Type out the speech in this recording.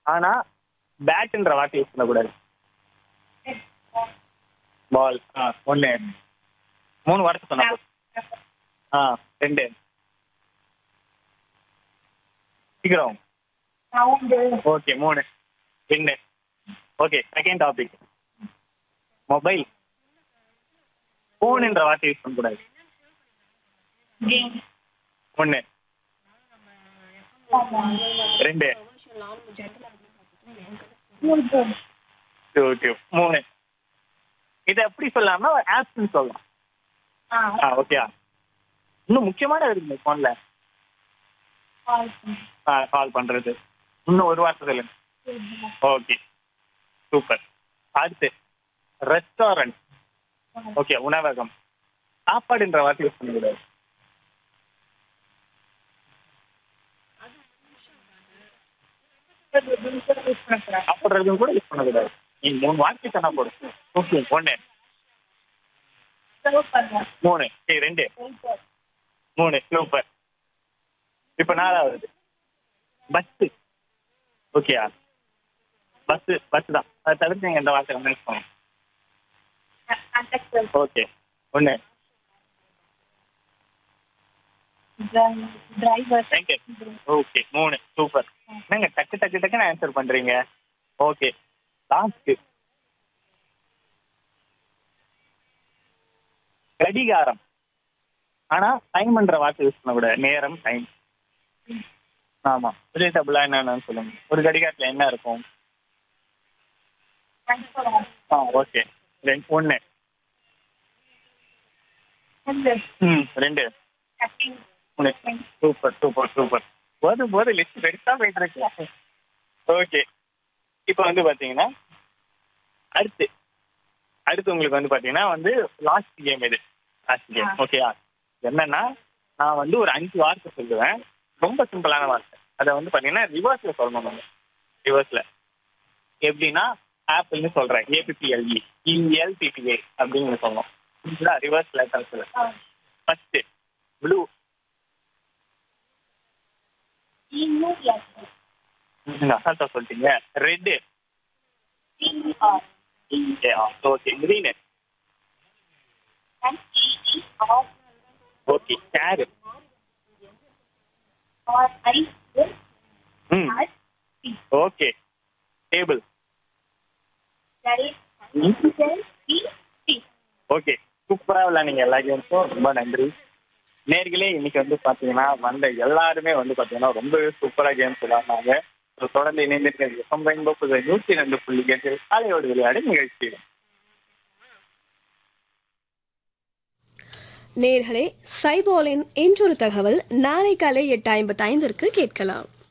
ஆனா பேட்ன்ற வார்த்தை யூஸ் பண்ணக்கூடாது பால் ஆ ஒண்ணு மூணு வார்த்தை சொன்னா போதும். ஆ ரெண்டு சீக்கிரம் ஓகே மூணு ரெண்டு ஓகே செகண்ட் டாபிக் மொபைல் போன்ன்ற வார்த்தை யூஸ் பண்ணக்கூடாது ஒண்ணு ரெண்டு ஓகே மூணு இதை எப்படி சொல்லலாம்னா ஆப்ஸ்னு சொல்லலாம் ஆ ஓகே இன்னும் முக்கியமான இருக்கு ஃபோன்ல ஆ கால் பண்றது இன்னும் ஒரு வார்த்தை சொல்லுங்க ஓகே சூப்பர் அடுத்து ரெஸ்டாரண்ட் ஓகே உணவகம் சாப்பாடுன்ற வார்த்தை யூஸ் பண்ணக்கூடாது சாப்பிட்றதும் கூட யூஸ் பண்ணக்கூடாது நீங்க மூணு வார்த்தை சொன்னா போதும் ஓகே ஒன்று மூணு சரி ரெண்டு மூணு சூப்பர் இப்போ நாலாவது பஸ்ஸு ஓகேயா பஸ்ஸு பஸ் தான் அதை தவிர்த்து நீங்கள் எந்த வார்த்தை யூஸ் பண்ணணும் ஓகே ஒன்று டிரைவர் தேங்க்யூ ஓகே மூணு சூப்பர் என்னங்க டக்கு டக்கு டக்குன்னு ஆன்சர் பண்ணுறீங்க ஓகே லாஸ்ட்டு கடிகாரம் ஆனா டைம்ன்ற வார்த்தை யூஸ் பண்ணக்கூடாது நேரம் டைம் ஆமா ரிலேட்டபிளா என்னன்னு சொல்லுங்க ஒரு கடிகாரத்துல என்ன இருக்கும் ஆ ஓகே ரெண்டு ஒன்று ம் ரெண்டு மூணு சூப்பர் சூப்பர் சூப்பர் போதும் போது லிஸ்ட் பெருசா போயிட்டு இருக்கு ஓகே இப்போ வந்து பாத்தீங்கன்னா அடுத்து அடுத்து உங்களுக்கு வந்து பாத்தீங்கன்னா வந்து லாஸ்ட் கேம் இது லாஸ்ட் கேம் ஓகேயா என்னன்னா நான் வந்து ஒரு அஞ்சு வார்த்தை சொல்லுவேன் ரொம்ப சிம்பிளான வார்த்தை அதை வந்து பாத்தீங்கன்னா ரிவர்ஸ்ல சொல்லணும் நம்ம ரிவர்ஸ்ல எப்படின்னா ஆப்பிள்னு சொல்றேன் ஏபிபிஎல்இ இஎல்பிபிஏ அப்படின்னு சொல்லணும் ரிவர்ஸ் லெட்டர்ஸ்ல ஃபர்ஸ்ட் ப்ளூ அசால்ட்டா சொல்லிட்டீங்க red okay green okay chair ம் ஓகே டேபிள் ஓகே சூப்பரா விளையாடுங்க எல்லா கேம்ஸும் ரொம்ப நன்றி நேர்களே இன்னைக்கு வந்து பாத்தீங்கன்னா வந்த எல்லாருமே வந்து பாத்தீங்கன்னா ரொம்பவே சூப்பரா கேம்ஸ் விளையாடினாங்க So, தொடர்ந்து இணைந்திருக்கிறது எஃப்எம் ரெயின்போ புது நூற்றி ரெண்டு புள்ளி எட்டில் காலையோடு விளையாடு நிகழ்ச்சி நேர்களே சைபோலின் இன்றொரு தகவல் நாளை காலை எட்டு ஐம்பத்தைந்திற்கு கேட்கலாம்